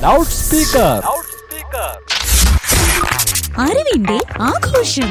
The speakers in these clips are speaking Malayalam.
ലൗഡ് സ്പീക്കർ അറിവിന്റെ ആഘോഷം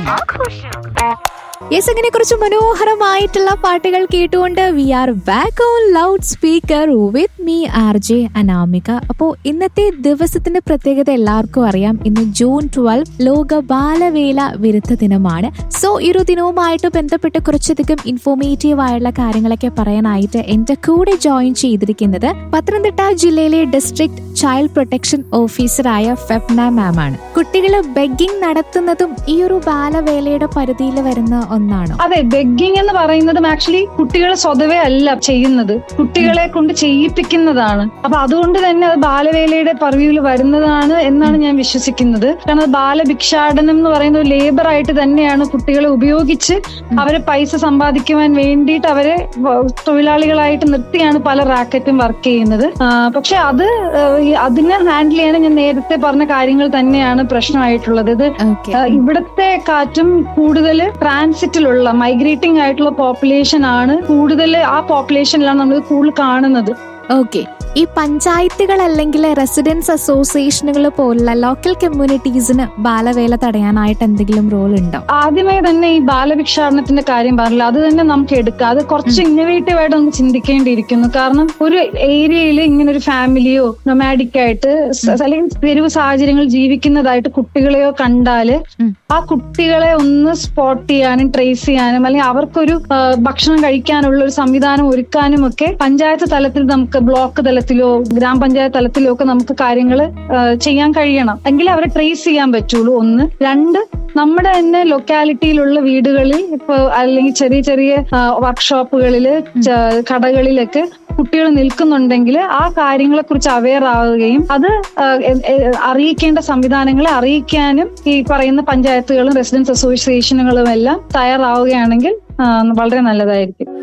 യെസ് അങ്ങനെ കുറച്ച് മനോഹരമായിട്ടുള്ള പാട്ടുകൾ കേട്ടുകൊണ്ട് we are back on loud speaker with me R J Anamika അപ്പോ ഇന്നത്തെ ദിവസത്തിന്റെ പ്രത്യേകത എല്ലാവർക്കും അറിയാം ഇന്ന് ജൂൺ ട്വൽവ് ലോക ബാലവേല വിരുദ്ധ ദിനമാണ് സോ ഈ ഒരു ദിനവുമായിട്ട് ബന്ധപ്പെട്ട് കുറച്ചധികം ഇൻഫോർമേറ്റീവ് ആയുള്ള കാര്യങ്ങളൊക്കെ പറയാനായിട്ട് എന്റെ കൂടെ ജോയിൻ ചെയ്തിരിക്കുന്നത് പത്തനംതിട്ട ജില്ലയിലെ ഡിസ്ട്രിക്ട് ചൈൽഡ് പ്രൊട്ടക്ഷൻ ഓഫീസറായ ഫെബ്ന മാം ആണ് കുട്ടികൾ ബെഗിംഗ് നടത്തുന്നതും ഈ ഒരു ബാലവേലയുടെ പരിധിയിൽ വരുന്ന ഒന്നാണോ അതെ ബെഗിങ് എന്ന് പറയുന്നതും ആക്ച്വലി കുട്ടികൾ സ്വതവേ അല്ല ചെയ്യുന്നത് കുട്ടികളെ കൊണ്ട് ചെയ്യിപ്പിക്കുന്നതാണ് അപ്പൊ അതുകൊണ്ട് തന്നെ അത് ബാലവേലയുടെ പർവ്യൂവിൽ വരുന്നതാണ് എന്നാണ് ഞാൻ വിശ്വസിക്കുന്നത് കാരണം അത് ബാലഭിക്ഷാടനം എന്ന് പറയുന്ന ഒരു ലേബർ ആയിട്ട് തന്നെയാണ് കുട്ടികളെ ഉപയോഗിച്ച് അവരെ പൈസ സമ്പാദിക്കുവാൻ വേണ്ടിയിട്ട് അവരെ വ- തൊഴിലാളികളായിട്ട് നിർത്തിയാണ് പല റാക്കറ്റും വർക്ക് ചെയ്യുന്നത് ആ, പക്ഷെ അത് ആ, ഈ അതിനെ ഹാൻഡിൽ ചെയ്യാൻ ഞാൻ നേരത്തെ പറഞ്ഞ കാര്യങ്ങൾ തന്നെയാണ് പ്രശ്നമായിട്ടുള്ളത് ഇത് ഓക്കെ ആ, ഇവിടുത്തെ കാറ്റും കൂടുതൽ ട്രാൻസിറ്റിലുള്ള മൈഗ്രേറ്റിംഗ് ആയിട്ടുള്ള പോപ്പുലേഷൻ ആണ് കൂടുതൽ ആ പോപ്പുലേഷനിലാണ് നമ്മൾ കൂടുതൽ കാണുന്നത് ഓക്കെ ഈ പഞ്ചായത്തുകൾ അല്ലെങ്കിൽ റെസിഡൻസ് അസോസിയേഷനുകൾ പോലുള്ള ലോക്കൽ കമ്മ്യൂണിറ്റീസിന് ബാലവേല തടയാനായിട്ട് എന്തെങ്കിലും റോൾ ഉണ്ടോ ആദ്യമേ തന്നെ ഈ ബാലഭിക്ഷാടനത്തിന്റെ കാര്യം പറഞ്ഞില്ല അത് തന്നെ നമുക്ക് എടുക്കാം അത് കുറച്ച് ഇന്നോവേറ്റീവ് ആയിട്ട് നമുക്ക് ചിന്തിക്കേണ്ടിയിരിക്കുന്നു കാരണം ഒരു ഏരിയയിൽ ഇങ്ങനെ ഒരു ഫാമിലിയോ നൊമാഡിക് ആയിട്ട് സ- അല്ലെങ്കിൽ തെരുവ് സാഹചര്യങ്ങൾ ജീവിക്കുന്നതായിട്ട് കുട്ടികളെയോ കണ്ടാല് ഉം. ആ കുട്ടികളെ ഒന്ന് സ്പോട്ട് ചെയ്യാനും ട്രേസ് ചെയ്യാനും അല്ലെങ്കിൽ അവർക്കൊരു ആ, ഭക്ഷണം കഴിക്കാനുള്ള ഒരു സംവിധാനം ഒരുക്കാനും ഒക്കെ പഞ്ചായത്ത് തലത്തിൽ നമുക്ക് ബ്ലോക്ക് തലത്തിലോ ഗ്രാമപഞ്ചായത്ത് തലത്തിലോ ഒക്കെ നമുക്ക് കാര്യങ്ങൾ ചെയ്യാൻ കഴിയണം എങ്കിലേ അവരെ ട്രേസ് ചെയ്യാൻ പറ്റുള്ളൂ ഒന്ന് രണ്ട് നമ്മുടെ തന്നെ ലൊക്കാലിറ്റിയിലുള്ള വീടുകളിൽ ഇപ്പൊ അല്ലെങ്കിൽ ചെറിയ ചെറിയ വർക്ക്ഷോപ്പുകളിൽ കടകളിലൊക്കെ കുട്ടികൾ നിൽക്കുന്നുണ്ടെങ്കിൽ ആ കാര്യങ്ങളെ കുറിച്ച് അവെയർ ആവുകയും അത് ആ, എ- എ- അറിയിക്കേണ്ട സംവിധാനങ്ങളെ അറിയിക്കാനും ഈ പറയുന്ന പഞ്ചായത്തുകളും റെസിഡൻസ് അസോസിയേഷനുകളും എല്ലാം തയ്യാറാവുകയാണെങ്കിൽ ആ, വളരെ നല്ലതായിരിക്കും